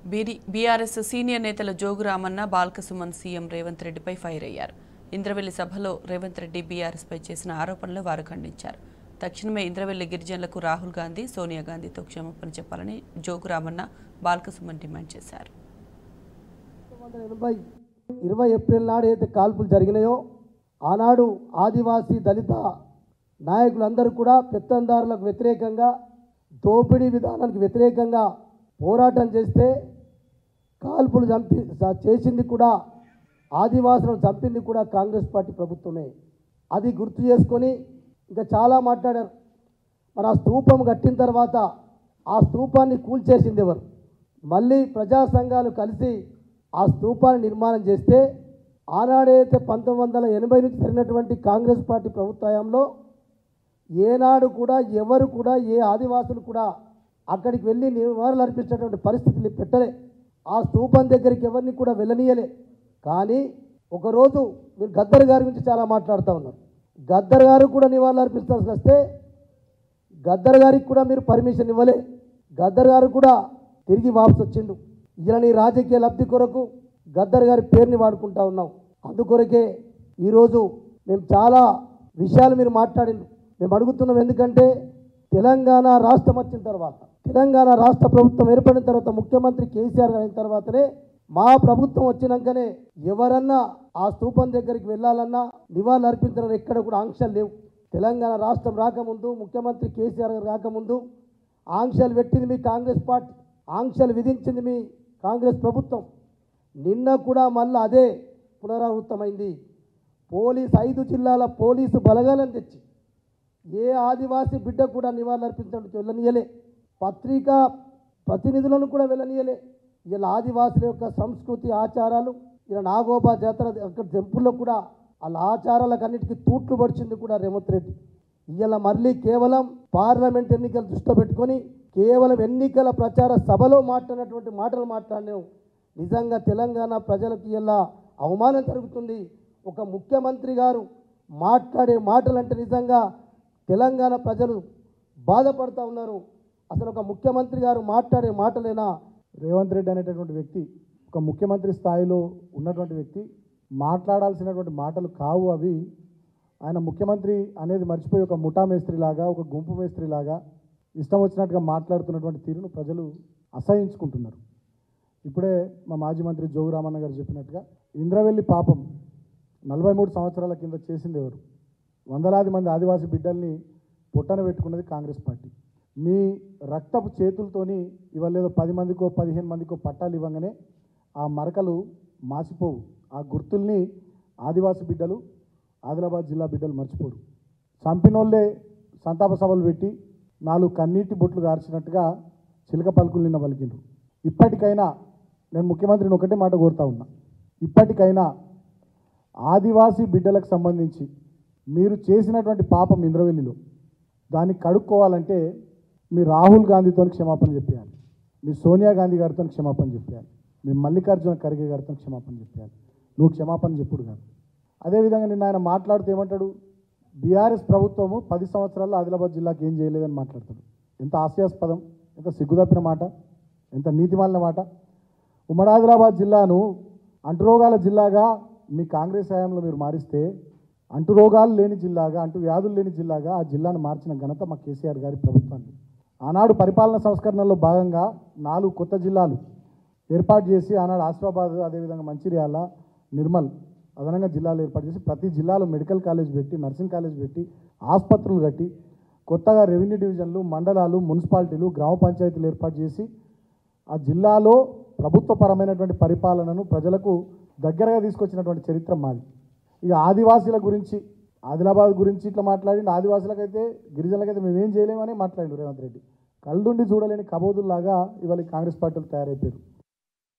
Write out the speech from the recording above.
బీరి BRS senior నేతల Jogu Ramanna Balka Suman CM Revanth రెడ్డిపై fire అయ్యారు ఇంద్రవెల్లి సభలో రేవంత్ రెడ్డి బీఆర్ఎస్పై చేసిన ఆరోపణలు వారు ఖండించారు తక్షణమే ఇంద్రవెల్లి గిరిజనులకు రాహుల్ గాంధీ సోనియా గాంధీతో క్షమాపణ చెప్పాలని జోగు రామన్న బాల్కసుమన్ డిమాండ్ చేశారు వందల ఎనభై ఇరవై ఏప్రిల్ నాడు అయితే కాల్పులు జరిగినాయో ఆనాడు ఆదివాసీ దళిత నాయకులందరూ కూడా పెత్తందారులకు వ్యతిరేకంగా దోపిడీ విధానానికి వ్యతిరేకంగా పోరాటం చేస్తే కాల్పులు చంపి చ- చేసింది కూడా ఆదివాసులను చంపింది కూడా కాంగ్రెస్ పార్టీ ప్రభుత్వమే అది గుర్తు చేసుకొని ఇంకా చాలా మాట్లాడారు మరి ఆ స్తూపం కట్టిన తర్వాత ఆ స్తూపాన్ని కూల్చేసింది ఎవరు మళ్ళీ ప్రజా సంఘాలు కలిసి ఆ స్తూపాన్ని నిర్మాణం చేస్తే ఆనాడైతే పంతొమ్మిది వందల ఎనభై నుంచి జరిగినటువంటి కాంగ్రెస్ పార్టీ ప్రభుత్వంలో ఏనాడు కూడా ఎవరు కూడా ఏ ఆదివాసులు కూడా అక్కడికి వెళ్ళి నివాళులు అర్పించేటువంటి పరిస్థితులు పెట్టలే ఆ స్తూపం దగ్గరికి ఎవరిని కూడా వెళ్ళనీయలే కానీ ఒకరోజు మీరు గద్దర్ గారి గురించి చాలా మాట్లాడుతూ ఉన్నారు గద్దర్ గారు కూడా నివాళులు అర్పిస్తాల్సి వస్తే గద్దర్ గారికి కూడా మీరు పర్మిషన్ ఇవ్వలే గద్దర్ గారు కూడా తిరిగి వాపసు వచ్చిండు ఇలా నీ రాజకీయ లబ్ధి కొరకు గద్దర్ గారి పేరుని వాడుకుంటా ఉన్నాం అందుకొరకే ఈరోజు మేము చాలా విషయాలు మీరు మాట్లాడిండు మేము అడుగుతున్నాం ఎందుకంటే తెలంగాణ రాష్ట్రం వచ్చిన తర్వాత తెలంగాణ రాష్ట్ర ప్రభుత్వం ఏర్పడిన తర్వాత ముఖ్యమంత్రి కేసీఆర్ అయిన తర్వాతనే మా ప్రభుత్వం వచ్చినాకనే ఎవరన్నా ఆ స్తూపం దగ్గరికి వెళ్ళాలన్నా నివాళులు అర్పించాలని ఎక్కడ కూడా ఆంక్షలు లేవు తెలంగాణ రాష్ట్రం రాకముందు ముఖ్యమంత్రి కేసీఆర్ గారు రాకముందు ఆంక్షలు పెట్టింది మీ కాంగ్రెస్ పార్టీ ఆంక్షలు విధించింది మీ కాంగ్రెస్ ప్రభుత్వం నిన్న కూడా మళ్ళీ అదే పునరావృతమైంది పోలీస్ ఐదు జిల్లాల పోలీసు బలగాలను తెచ్చి ఏ ఆదివాసీ బిడ్డ కూడా నివాళులు అర్పించడానికి వెళ్ళనీయలే పత్రికా ప్రతినిధులను కూడా వెళ్ళనీయలే ఇలా ఆదివాసుల యొక్క సంస్కృతి ఆచారాలు ఇలా నాగోబా జాతర అక్కడ టెంపుల్లో కూడా వాళ్ళ ఆచారాలకు అన్నిటికీ తూట్లు పడిచింది కూడా రేవంత్ రెడ్డి ఇవాళ మళ్ళీ కేవలం పార్లమెంట్ ఎన్నికలు దృష్టిలో పెట్టుకొని కేవలం ఎన్నికల ప్రచార సభలో మాట్లాడినటువంటి మాటలు మాట్లాడినావు నిజంగా తెలంగాణ ప్రజలకు ఇలా అవమానం జరుగుతుంది ఒక ముఖ్యమంత్రి గారు మాట్లాడే మాటలంటే నిజంగా తెలంగాణ ప్రజలు బాధపడుతూ ఉన్నారు అసలు ఒక ముఖ్యమంత్రి గారు మాట్లాడే మాటలేనా రేవంత్ రెడ్డి అనేటటువంటి వ్యక్తి ఒక ముఖ్యమంత్రి స్థాయిలో ఉన్నటువంటి వ్యక్తి మాట్లాడాల్సినటువంటి మాటలు కావు అవి ఆయన ముఖ్యమంత్రి అనేది మర్చిపోయి ఒక ముఠా మేస్త్రిలాగా ఒక గుంపు మేస్త్రిలాగా ఇష్టం వచ్చినట్టుగా మాట్లాడుతున్నటువంటి తీరును ప్రజలు అసహించుకుంటున్నారు ఇప్పుడే మా మాజీ మంత్రి జోగు రామన్న గారు చెప్పినట్టుగా ఇంద్రవెల్లి పాపం నలభై మూడు సంవత్సరాల కింద చేసింది ఎవరు వందలాది మంది ఆదివాసీ బిడ్డల్ని పొట్టన పెట్టుకున్నది కాంగ్రెస్ పార్టీ మీ రక్తపు చేతులతోని ఇవాళ ఏదో పది మందికో పదిహేను మందికో పట్టాలు ఇవ్వగానే ఆ మరకలు మాసిపోవు ఆ గుర్తుల్ని ఆదివాసీ బిడ్డలు ఆదిలాబాద్ జిల్లా బిడ్డలు మర్చిపోరు చంపినోళ్ళే సంతాప సభలు పెట్టి నాలుగు కన్నీటి బొట్లు గార్చినట్టుగా చిలక పలుకులు నిన్న పలికిండ్రు ఇప్పటికైనా నేను ముఖ్యమంత్రిని ఒకటే మాట కోరుతా ఉన్నా ఇప్పటికైనా ఆదివాసీ బిడ్డలకు సంబంధించి మీరు చేసినటువంటి పాపం ఇంద్రవెల్లిలో దాన్ని కడుక్కోవాలంటే మీ రాహుల్ గాంధీతో క్షమాపణ చెప్పేయాలి మీ సోనియా గాంధీ గారితో క్షమాపణ చెప్పేయాలి మీ మల్లికార్జున ఖర్గే గారితో క్షమాపణ చెప్పేయాలి నువ్వు క్షమాపణ చెప్పుడు కాదు అదేవిధంగా నిన్న ఆయన మాట్లాడుతూ ఏమంటాడు బీఆర్ఎస్ ప్రభుత్వము పది సంవత్సరాల్లో ఆదిలాబాద్ జిల్లాకి ఏం చేయలేదని మాట్లాడతాడు ఎంత హాస్యాస్పదం ఎంత సిగ్గుదప్పిన మాట ఎంత నీతిమాలిన మాట ఉమ్మడి ఆదిలాబాద్ జిల్లాను అంటురోగాల జిల్లాగా మీ కాంగ్రెస్ హయాంలో మీరు మారిస్తే అంటురోగాలు లేని జిల్లాగా అంటు వ్యాధులు లేని జిల్లాగా ఆ జిల్లాను మార్చిన ఘనత మా కేసీఆర్ గారి ప్రభుత్వాన్ని ఆనాడు పరిపాలన సంస్కరణలో భాగంగా నాలుగు కొత్త జిల్లాలు ఏర్పాటు చేసి ఆనాడు ఆసిఫాబాద్ అదేవిధంగా మంచిర్యాల నిర్మల్ అదనంగా జిల్లాలు ఏర్పాటు చేసి ప్రతి జిల్లాలో మెడికల్ కాలేజ్ పెట్టి నర్సింగ్ కాలేజ్ పెట్టి ఆసుపత్రులు కట్టి కొత్తగా రెవెన్యూ డివిజన్లు మండలాలు మున్సిపాలిటీలు గ్రామ పంచాయతీలు ఏర్పాటు చేసి ఆ జిల్లాలో ప్రభుత్వపరమైనటువంటి పరిపాలనను ప్రజలకు దగ్గరగా తీసుకొచ్చినటువంటి చరిత్ర మాది ఇక ఆదివాసీల గురించి ఆదిలాబాద్ గురించి ఇట్లా మాట్లాడి ఆదివాసులకైతే గిరిజనులకైతే మేమేం చేయలేమని మాట్లాడిండు రేవంత్ రెడ్డి కళ్ళుండి చూడలేని కబోదుల్లాగా ఇవాళ ఈ కాంగ్రెస్ పార్టీలు తయారైపోయారు